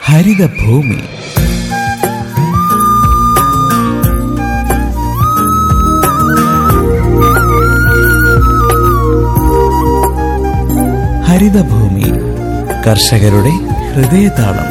ഹരിതഭൂമി ഹരിതഭൂമി കർഷകരുടെ ഹൃദയതാളം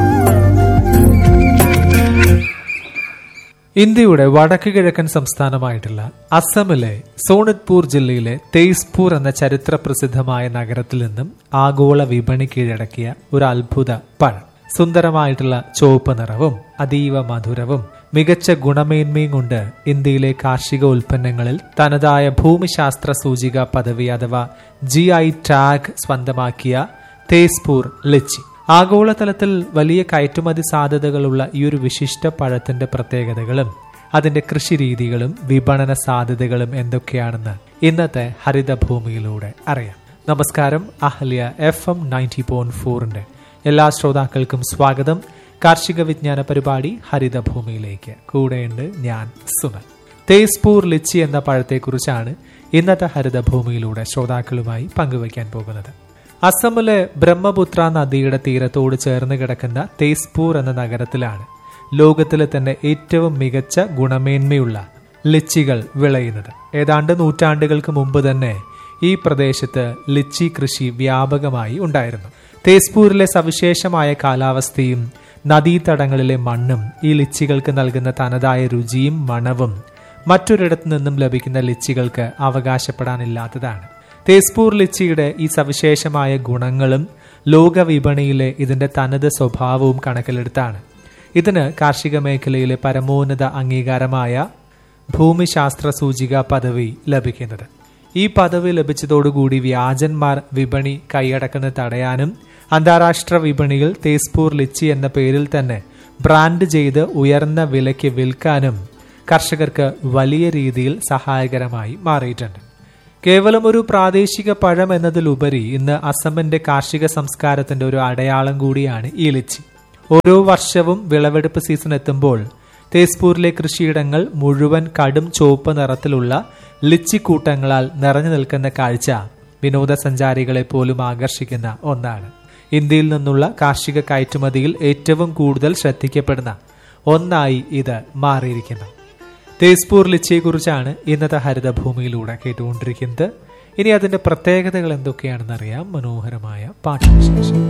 ഇന്ത്യയുടെ വടക്ക് കിഴക്കൻ സംസ്ഥാനമായിട്ടുള്ള അസമിലെ സോണിത്പൂർ ജില്ലയിലെ തേസ്പൂർ എന്ന ചരിത്ര പ്രസിദ്ധമായ നഗരത്തിൽ നിന്നും ആഗോള വിപണി കീഴടക്കിയ ഒരു അത്ഭുത പഴം സുന്ദരമായിട്ടുള്ള ചുവപ്പ് നിറവും അതീവ മധുരവും മികച്ച ഗുണമേന്മയും കൊണ്ട് ഇന്ത്യയിലെ കാർഷിക ഉൽപ്പന്നങ്ങളിൽ തനതായ ഭൂമിശാസ്ത്ര സൂചിക പദവി അഥവാ ജി ഐ ടാഗ് സ്വന്തമാക്കിയ തേസ്പൂർ ലിച്ചി ആഗോളതലത്തിൽ വലിയ കയറ്റുമതി സാധ്യതകളുള്ള ഈ ഒരു വിശിഷ്ട പഴത്തിന്റെ പ്രത്യേകതകളും അതിന്റെ കൃഷിരീതികളും വിപണന സാധ്യതകളും എന്തൊക്കെയാണെന്ന് ഇന്നത്തെ ഹരിതഭൂമിയിലൂടെ അറിയാം നമസ്കാരം Ahalya F M ninety point ഫോറിന്റെ എല്ലാ ശ്രോതാക്കൾക്കും സ്വാഗതം കാർഷിക വിജ്ഞാന പരിപാടി ഹരിതഭൂമിയിലേക്ക് കൂടെയുണ്ട് ഞാൻ സുനൽ തേസ്പൂർ ലിച്ചി എന്ന പഴത്തെക്കുറിച്ചാണ് ഇന്നത്തെ ഹരിതഭൂമിയിലൂടെ ശ്രോതാക്കളുമായി പങ്കുവയ്ക്കാൻ പോകുന്നത് അസമിലെ ബ്രഹ്മപുത്ര നദിയുടെ തീരത്തോട് ചേർന്ന് കിടക്കുന്ന തേസ്പൂർ എന്ന നഗരത്തിലാണ് ലോകത്തിലെ തന്നെ ഏറ്റവും മികച്ച ഗുണമേന്മയുള്ള ലിച്ചികൾ വിളയുന്നത് ഏതാണ്ട് നൂറ്റാണ്ടുകൾക്ക് മുമ്പ് തന്നെ ഈ പ്രദേശത്ത് ലിച്ചി കൃഷി വ്യാപകമായി ഉണ്ടായിരുന്നു തേസ്പൂരിലെ സവിശേഷമായ കാലാവസ്ഥയും നദീതടങ്ങളിലെ മണ്ണും ഈ ലിച്ചികൾക്ക് നൽകുന്ന തനതായ രുചിയും മണവും മറ്റൊരിടത്തു നിന്നും ലഭിക്കുന്ന ലിച്ചികൾക്ക് അവകാശപ്പെടാനില്ലാത്തതാണ് തേസ്പൂർ ലിച്ചിയുടെ ഈ സവിശേഷമായ ഗുണങ്ങളും ലോക വിപണിയിലെ ഇതിന്റെ തനത് സ്വഭാവവും കണക്കിലെടുത്താണ് ഇതിന് കാർഷിക മേഖലയിലെ പരമോന്നത അംഗീകാരമായ ഭൂമിശാസ്ത്ര സൂചിക പദവി ലഭിക്കുന്നത് ഈ പദവി ലഭിച്ചതോടുകൂടി വ്യാജന്മാർ വിപണി കൈയടക്കുന്നത് തടയാനും അന്താരാഷ്ട്ര വിപണിയിൽ തേസ്പൂർ ലിച്ചി എന്ന പേരിൽ തന്നെ ബ്രാൻഡ് ചെയ്ത് ഉയർന്ന വിലയ്ക്ക് വിൽക്കാനും കർഷകർക്ക് വലിയ രീതിയിൽ സഹായകരമായി മാറിയിട്ടുണ്ട് കേവലം ഒരു പ്രാദേശിക പഴം എന്നതിലുപരി ഇന്ന് അസമിന്റെ കാർഷിക സംസ്കാരത്തിന്റെ ഒരു അടയാളം കൂടിയാണ് ഈ ലിച്ചി ഓരോ വർഷവും വിളവെടുപ്പ് സീസൺ എത്തുമ്പോൾ തേസ്പൂരിലെ കൃഷിയിടങ്ങൾ മുഴുവൻ കടും ചുവപ്പ് നിറത്തിലുള്ള ലിച്ചിക്കൂട്ടങ്ങളാൽ നിറഞ്ഞു നിൽക്കുന്ന കാഴ്ച വിനോദസഞ്ചാരികളെ പോലും ആകർഷിക്കുന്ന ഒന്നാണ് ഇന്ത്യയിൽ നിന്നുള്ള കാർഷിക കയറ്റുമതിയിൽ ഏറ്റവും കൂടുതൽ ശ്രദ്ധിക്കപ്പെടുന്ന ഒന്നായി ഇത് മാറിയിരിക്കുന്നു തേസ്പൂർ ലിച്ചിയെക്കുറിച്ചാണ് ഇന്നത്തെ ഹരിതഭൂമിയിലൂടെ കേട്ടുകൊണ്ടിരിക്കുന്നത് ഇനി അതിന്റെ പ്രത്യേകതകൾ എന്തൊക്കെയാണെന്ന് അറിയാം മനോഹരമായ പാഠവിശേഷം